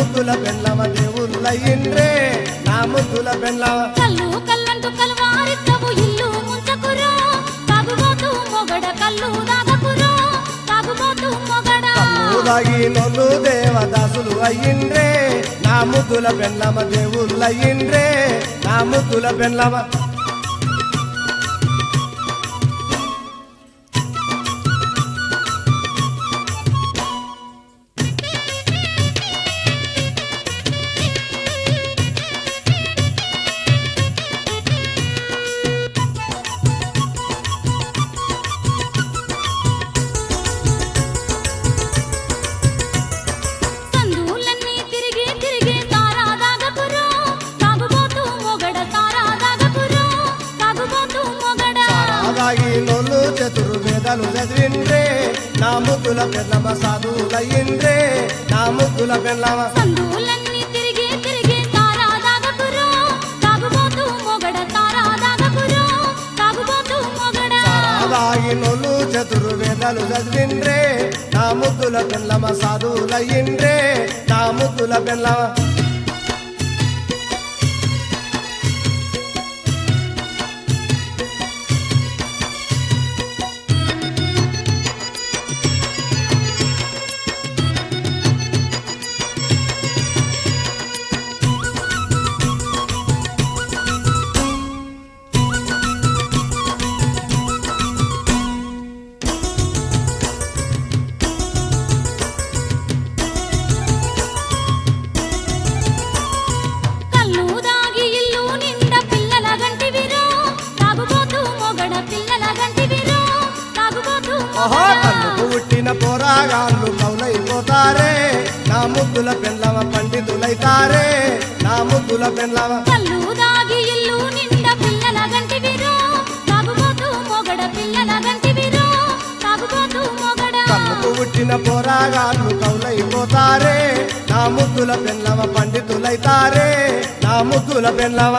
ముద్దుల బెల్లమ దేవుళ్ళయిండ్రే నా ముద్దుల బెల్లమ కల్లు కల్లంటూ కలవారిద్దవు ఇల్లు ముంచకురో తాగుబోతు మొగడ కల్లు దాగకురో తాగుబోతు మొగడ ఉదాగి నొల్లు దేవదాసులు అయ్యిండ్రే నా ముద్దుల బెల్లమ దేవుళ్ళయిండ్రే నా ముద్దుల బెల్లమ సందులన్నీ తిరిగి తిరిగి తారా దాగకురో తాగుబోతు మొగడ తారా దాగకురో తాగుబోతు మొగడ సారాదాగి నొల్లు చతురు వేదాలు చదివిండ్రే నా ముద్దుల బెల్లమ సాధువులయ్యిండ్రే నా ముద్దుల బెల్లమ సందులన్నీ తిరిగి తిరిగి తారా దాగకురో తాగుబోతు మొగడ తారా దాగకురో తాగుబోతు మొగడ సారాదాగి నొల్లు చతురు వేదాలు చదివిండ్రే నా ముద్దుల బెల్లమ సాధువులయ్యిండ్రే నా ముద్దుల బెల్లమ కల్లు దాగి ఇల్లు నిండా పిల్లల గంటివిరో తాగుబోతు మొగడ పిల్లల గంటివిరో తాగుబోతు ఆహా మొగడ కళ్ళకు పుట్టిన పోరాగాళ్ళు కౌలైపోతారే నా ముద్దుల బెల్లమ పండితులైతారే నా ముద్దుల బెల్లమ కల్లు దాగి ఇల్లు నిండా పిల్లల గంటివిరో తాగుబోతు మొగడ పిల్లల గంటివిరో తాగుబోతు మొగడ కళ్ళకు పుట్టిన పోరాగాళ్ళు కౌలైపోతారే నా ముద్దుల బెల్లమ పండితులైతారే నా ముద్దుల బెల్లమ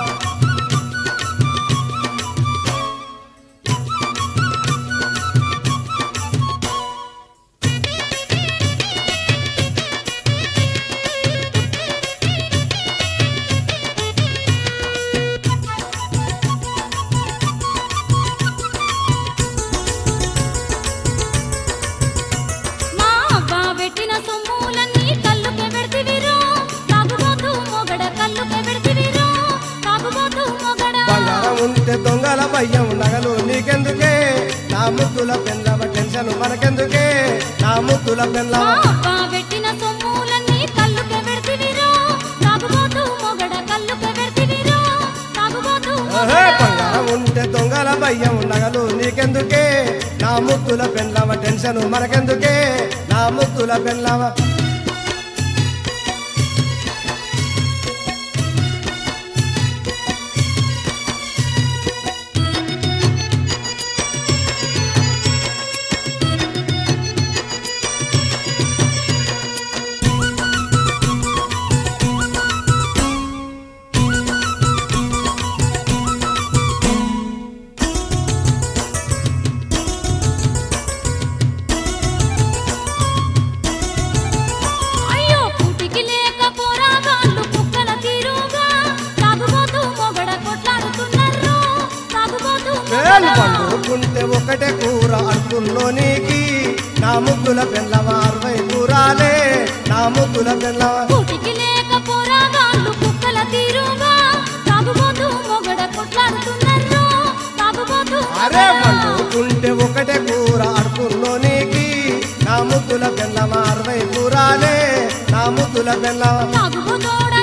మా అవ్వ పెట్టిన సొమ్ములన్నీ కల్లుకే పెడితివిరో తాగుబోతు మొగడ కల్లుకే పెడితివిరో తాగుబోతు మొగడ బంగారం ఉంటే దొంగల భయం నగలు నీకెందుకే నా ముద్దుల బెల్లమ టెన్షన్ మనకెందుకే నా ముద్దుల మా బెల్లమ అవ్వ పెట్టిన సొమ్ములన్నీ కల్లుకే పెడితివిరో తాగుబోతు మొగడ కల్లుకే పెడితివిరో తాగుబోతు ఆహే, మొగడ బంగారం ఉంటే దొంగల భయం నగలు నీకెందుకే నా ముద్దుల బెల్లమ టెన్షన్ మనకెందుకే నా ముద్దుల బెల్లమ అయ్యో పుటికి లేక పోరాగాళ్ళు కుక్కల తీరుగా తాగుబోతు మొగడ కొట్లాడుతున్నారు తాగుబోతు వేలు మొగడ పండుకుంటే ఒకటే కూర అడుగుల్లోనికి నా ముద్దుల బెల్లమ అరవై కూరాలే నా ముద్దుల బెల్లమ పుటికి లేక పోరాగాళ్ళు కుక్కల తీరుగా తాగుబోతు మొగడ కొట్లాడుతున్నారు తాగుబోతు అరే మొగడ పండుకుంటే ఒకటే కూర అడుగుల్లోనికి నా ముద్దుల బెల్లమ అరవై కూరాలే నా ముద్దుల బెల్లమ తాగుబోతోడ